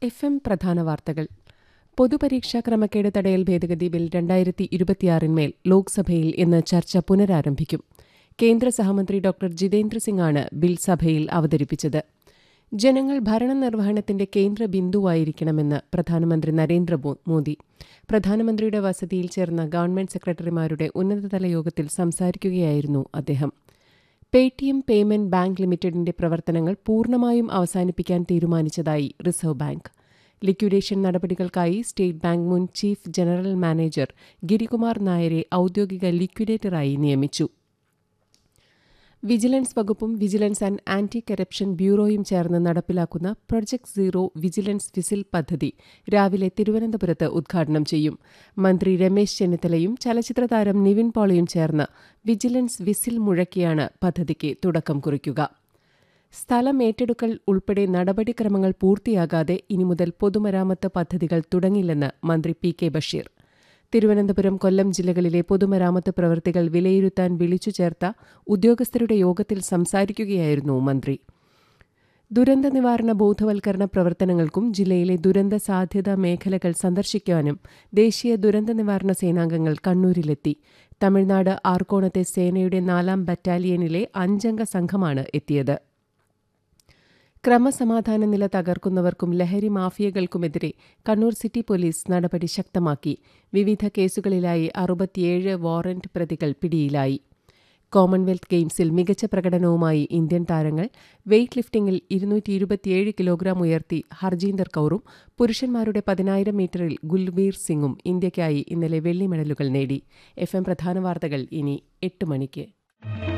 F M പ്രധാന വാർത്തകൾ പൊതുപരീക്ഷാ ക്രമക്കേട് തടയൽ ഭേദഗതി ബിൽ രണ്ടായിരത്തി ഇരുപത്തിയാറിന്മേൽ ലോക്സഭയിൽ ഇന്ന് ചർച്ച പുനരാരംഭിക്കും കേന്ദ്ര സഹമന്ത്രി ഡോക്ടർ ജിതേന്ദ്ര സിംഗാണ് ബിൽ സഭയിൽ അവതരിപ്പിച്ചത് ജനങ്ങൾ ഭരണനിർവഹണത്തിന്റെ കേന്ദ്ര ബിന്ദുവായിരിക്കണമെന്ന് പ്രധാനമന്ത്രി നരേന്ദ്രമോദി പ്രധാനമന്ത്രിയുടെ വസതിയിൽ ചേർന്ന ഗവൺമെന്റ് സെക്രട്ടറിമാരുടെ ഉന്നതതല യോഗത്തിൽ സംസാരിക്കുകയായിരുന്നു അദ്ദേഹം പേടിഎം പേയ്മെന്റ് ബാങ്ക് ലിമിറ്റഡിന്റെ പ്രവർത്തനങ്ങൾ പൂർണ്ണമായും അവസാനിപ്പിക്കാൻ തീരുമാനിച്ചതായി റിസർവ് ബാങ്ക് ലിക്വിഡേഷൻ നടപടികൾക്കായി സ്റ്റേറ്റ് ബാങ്ക് മുൻ ചീഫ് ജനറൽ മാനേജർ ഗിരികുമാർ നായരെ ഔദ്യോഗിക ലിക്വിഡേറ്ററായി നിയമിച്ചു വിജിലൻസ് വകുപ്പും വിജിലൻസ് ആൻഡ് ആന്റി കറപ്ഷൻ ബ്യൂറോയും ചേർന്ന് നടപ്പിലാക്കുന്ന പ്രൊജക്ട് സീറോ വിജിലൻസ് വിസിൽ പദ്ധതി രാവിലെ തിരുവനന്തപുരത്ത് ഉദ്ഘാടനം ചെയ്യും മന്ത്രി രമേശ് ചെന്നിത്തലയും ചലച്ചിത്ര താരം നിവിൻ പോളിയും ചേർന്ന് വിജിലൻസ് വിസിൽ മുഴക്കിയാണ് പദ്ധതിക്ക് തുടക്കം കുറിക്കുക സ്ഥലം ഏറ്റെടുക്കൽ ഉൾപ്പെടെ നടപടിക്രമങ്ങൾ പൂർത്തിയാകാതെ ഇനി മുതൽ പൊതുമരാമത്ത് പദ്ധതികൾ തുടങ്ങില്ലെന്ന് മന്ത്രി പി കെ ബഷീർ തിരുവനന്തപുരം കൊല്ലം ജില്ലകളിലെ പൊതുമരാമത്ത് പ്രവൃത്തികൾ വിലയിരുത്താൻ വിളിച്ചു ചേർത്ത ഉദ്യോഗസ്ഥരുടെ യോഗത്തിൽ സംസാരിക്കുകയായിരുന്നു മന്ത്രി ദുരന്ത നിവാരണ ബോധവൽക്കരണ പ്രവർത്തനങ്ങൾക്കും ജില്ലയിലെ ദുരന്ത സാധ്യതാ മേഖലകൾ സന്ദർശിക്കാനും ദേശീയ ദുരന്ത നിവാരണ സേനാംഗങ്ങൾ കണ്ണൂരിലെത്തി തമിഴ്നാട് ആർക്കോണത്തെ സേനയുടെ നാലാം ബറ്റാലിയനിലെ അഞ്ചംഗ സംഘമാണ് എത്തിയത് ക്രമസമാധാന നില തകർക്കുന്നവർക്കും ലഹരി മാഫിയകൾക്കുമെതിരെ കണ്ണൂർ സിറ്റി പോലീസ് നടപടി ശക്തമാക്കി വിവിധ കേസുകളിലായി അറുപത്തിയേഴ് വാറന്റ് പ്രതികൾ പിടിയിലായി കോമൺവെൽത്ത് ഗെയിംസിൽ മികച്ച പ്രകടനവുമായി ഇന്ത്യൻ താരങ്ങൾ വെയ്റ്റ് ലിഫ്റ്റിംഗിൽ ഇരുന്നൂറ്റി ഇരുപത്തിയേഴ് കിലോഗ്രാം ഉയർത്തി ഹർജീന്ദർ കൌറും പുരുഷന്മാരുടെ പതിനായിരം മീറ്ററിൽ ഗുൽവീർ സിംഗും ഇന്ത്യയ്ക്കായി ഇന്നലെ വെള്ളി മെഡലുകൾ നേടി എഫ് എം പ്രധാന വാർത്തകൾ ഇനി എട്ട് മണിക്ക്